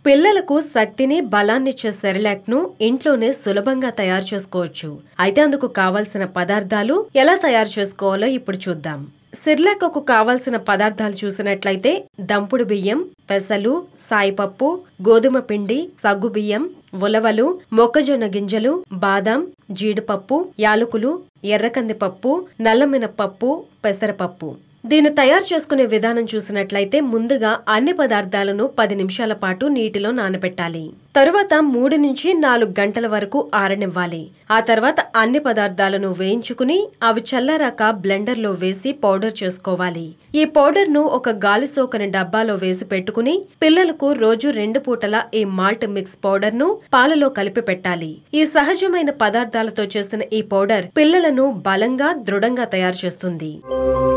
పిల్లలకు శక్తిని బలాన్నిచ్చే సెరిలాక్ ను ఇంట్లోనే సులభంగా తయారు చేసుకోవచ్చు అయితే అందుకు కావలసిన పదార్థాలు ఎలా తయారు చేసుకోవాలో ఇప్పుడు చూద్దాం సిర్లాక్ కావాల్సిన పదార్థాలు చూసినట్లయితే దంపుడు బియ్యం పెసలు సాయిపప్పు గోధుమ పిండి సగ్గుబియ్యం ఉలవలు మొక్కజొన్న గింజలు బాదం జీడిపప్పు యాలకులు ఎర్రకందిపప్పు నల్లమినపప్పు పెసరపప్పు దీన్ని తయారు చేసుకునే విధానం చూసినట్లయితే ముందుగా అన్ని పదార్థాలను పది నిమిషాల పాటు నీటిలో నానబెట్టాలి తరువాత మూడు నుంచి నాలుగు గంటల వరకు ఆరనివ్వాలి ఆ తర్వాత అన్ని పదార్థాలను వేయించుకుని అవి చల్లారాక బ్లెండర్ లో వేసి పౌడర్ చేసుకోవాలి ఈ పౌడర్ ను ఒక గాలి సోకని డబ్బాలో వేసి పెట్టుకుని పిల్లలకు రోజు రెండు పూటల ఈ మాల్ట్ మిక్స్ పౌడర్ ను పాలలో కలిపి పెట్టాలి ఈ సహజమైన పదార్థాలతో చేసిన ఈ పౌడర్ పిల్లలను బలంగా దృఢంగా తయారు చేస్తుంది